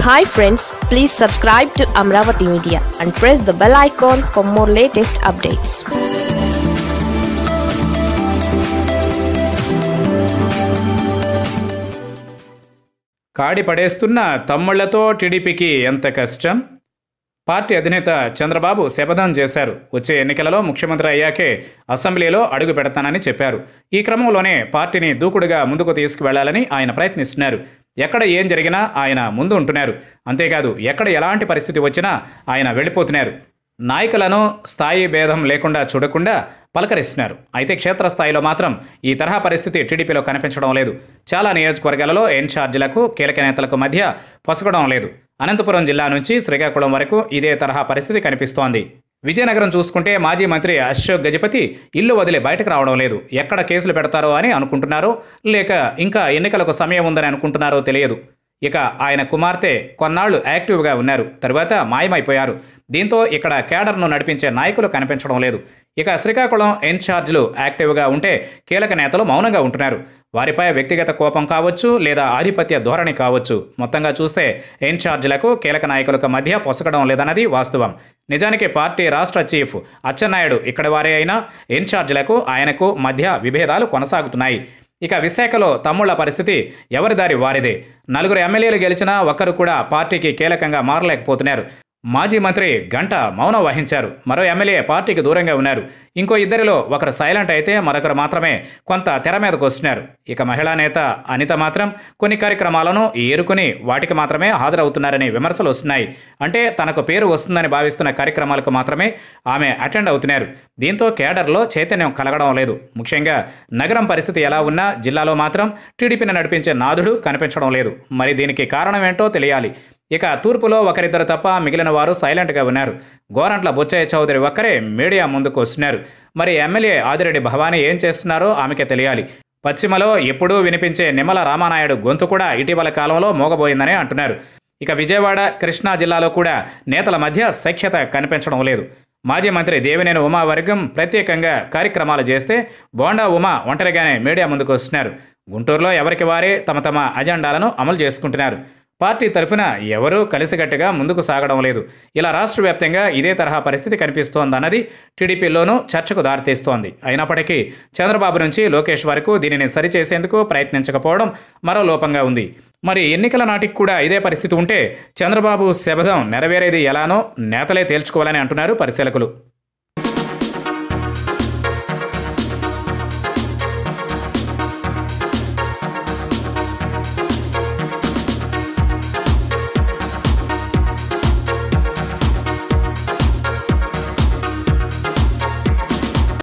hi friends please subscribe to Amaravati media and press the bell icon for more latest updates కాడి పడేస్తున్న తమ్ముళ్లతో టీడీపీకి ఎంత కష్టం పార్టీ అధినేత చంద్రబాబు శపథం చేశారు వచ్చే ఎన్నికలలో ముఖ్యమంత్రి అయ్యాకే అసెంబ్లీలో అడుగు పెడతానని చెప్పారు ఈ క్రమంలోనే పార్టీని దూకుడుగా ముందుకు తీసుకువెళ్లాలని ఆయన ప్రయత్నిస్తున్నారు ఎక్కడ ఏం జరిగినా ఆయన ముందు ఉంటున్నారు అంతేకాదు ఎక్కడ ఎలాంటి పరిస్థితి వచ్చినా ఆయన వెళ్ళిపోతున్నారు నాయకులను స్థాయి భేదం లేకుండా చూడకుండా పలకరిస్తున్నారు అయితే క్షేత్రస్థాయిలో మాత్రం ఈ తరహా పరిస్థితి టీడీపీలో కనిపించడం లేదు చాలా నియోజకవర్గాలలో ఇన్ఛార్జీలకు కీలక నేతలకు మధ్య పొసగడం లేదు అనంతపురం జిల్లా నుంచి శ్రీకాకుళం వరకు ఇదే తరహా పరిస్థితి కనిపిస్తోంది విజయనగరం చూసుకుంటే మాజీ మంత్రి అశోక్ గజపతి ఇల్లు వదిలి బయటకు రావడం లేదు ఎక్కడ కేసులు పెడతారో అని అనుకుంటున్నారో లేక ఇంకా ఎన్నికలకు సమయం ఉందని అనుకుంటున్నారో తెలియదు ఇక ఆయన కుమార్తె కొన్నాళ్లు యాక్టివ్గా ఉన్నారు తరువాత మాయమైపోయారు దీంతో ఇక్కడ కేడర్ను నడిపించే నాయకులు కనిపించడం లేదు ఇక శ్రీకాకుళం ఇన్ఛార్జీలు యాక్టివ్గా ఉంటే కీలక నేతలు మౌనంగా ఉంటున్నారు వారిపై వ్యక్తిగత కోపం కావచ్చు లేదా ఆధిపత్య ధోరణి కావచ్చు మొత్తంగా చూస్తే ఇన్ఛార్జీలకు కీలక నాయకులకు మధ్య పొసగడం లేదన్నది వాస్తవం నిజానికి పార్టీ రాష్ట్ర చీఫ్ అచ్చెన్నాయుడు ఇక్కడ వారే అయినా ఇన్ఛార్జీలకు ఆయనకు మధ్య విభేదాలు కొనసాగుతున్నాయి ఇక విశాఖలో తమ్ముళ్ల పరిస్థితి ఎవరి దారి వారిదే నలుగురు ఎమ్మెల్యేలు గెలిచినా ఒక్కరు కూడా పార్టీకి కీలకంగా మారలేకపోతున్నారు మాజీ మంత్రి గంట మౌనం వహించారు మరో ఎమ్మెల్యే పార్టీకి దూరంగా ఉన్నారు ఇంకో ఇద్దరిలో ఒకరు సైలెంట్ అయితే మరొకరు మాత్రమే కొంత తెర మీదకు వస్తున్నారు ఇక మహిళా నేత అనిత మాత్రం కొన్ని కార్యక్రమాలను ఏరుకుని వాటికి మాత్రమే హాజరవుతున్నారని విమర్శలు వస్తున్నాయి అంటే తనకు పేరు వస్తుందని భావిస్తున్న కార్యక్రమాలకు మాత్రమే ఆమె అటెండ్ అవుతున్నారు దీంతో కేడర్లో చైతన్యం కలగడం లేదు ముఖ్యంగా నగరం పరిస్థితి ఎలా ఉన్నా జిల్లాలో మాత్రం టీడీపీని నడిపించే నాథుడు కనిపించడం లేదు మరి దీనికి కారణం ఏంటో తెలియాలి ఇక తూర్పులో ఒకరిద్దరు తప్ప మిగిలిన వారు సైలెంట్గా ఉన్నారు గోరంట్ల బుచ్చయ్య చౌదరి ఒక్కరే మీడియా ముందుకు వస్తున్నారు మరి ఎమ్మెల్యే ఆదిరెడ్డి భవానీ ఏం చేస్తున్నారో ఆమెకే తెలియాలి పశ్చిమలో ఎప్పుడూ వినిపించే నిమ్మల రామానాయుడు గొంతు కూడా ఇటీవల కాలంలో మోగబోయిందని అంటున్నారు ఇక విజయవాడ కృష్ణా జిల్లాలో కూడా నేతల మధ్య సఖ్యత కనిపించడం లేదు మాజీ మంత్రి దేవినేని ఉమా వర్గం ప్రత్యేకంగా కార్యక్రమాలు చేస్తే బోండా ఉమా ఒంటరిగానే మీడియా ముందుకు వస్తున్నారు గుంటూరులో ఎవరికి వారే తమ తమ అజెండాలను అమలు చేసుకుంటున్నారు పార్టీ తరఫున ఎవరూ కలిసికట్టుగా ముందుకు సాగడం లేదు ఇలా రాష్ట్ర వ్యాప్తంగా ఇదే తరహా పరిస్థితి కనిపిస్తోందన్నది టీడీపీలోనూ చర్చకు దారితీస్తోంది అయినప్పటికీ చంద్రబాబు నుంచి లోకేష్ వరకు దీనిని సరిచేసేందుకు ప్రయత్నించకపోవడం మరో లోపంగా ఉంది మరి ఎన్నికల నాటికి కూడా ఇదే పరిస్థితి ఉంటే చంద్రబాబు శబదం నెరవేరేది ఎలానో నేతలే తేల్చుకోవాలని అంటున్నారు పరిశీలకులు